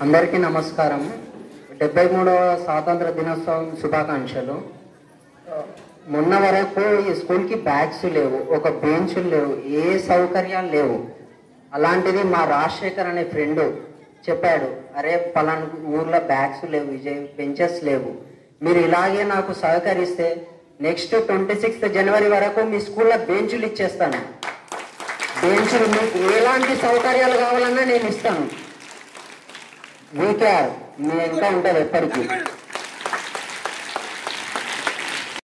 అందరికీ నమస్కారం డెబ్బై మూడవ స్వాతంత్ర దినోత్సవం శుభాకాంక్షలు మొన్న వరకు ఈ స్కూల్కి బ్యాగ్స్ లేవు ఒక బెంచ్లు లేవు ఏ సౌకర్యాలు లేవు అలాంటిది మా రాజశేఖర్ అనే ఫ్రెండ్ చెప్పాడు అరే పలానా ఊర్లో బ్యాగ్స్ లేవు విజయ్ బెంచెస్ లేవు మీరు ఇలాగే నాకు సహకరిస్తే నెక్స్ట్ ట్వంటీ సిక్స్త్ జనవరి వరకు మీ స్కూల్లో బెంచులు ఇచ్చేస్తాను బెంచులు మీకు ఎలాంటి సౌకర్యాలు కావాలన్నా నేను ఇస్తాను వీకేఆర్ మీ ఇంకా ఉంటుంది ఎప్పటికీ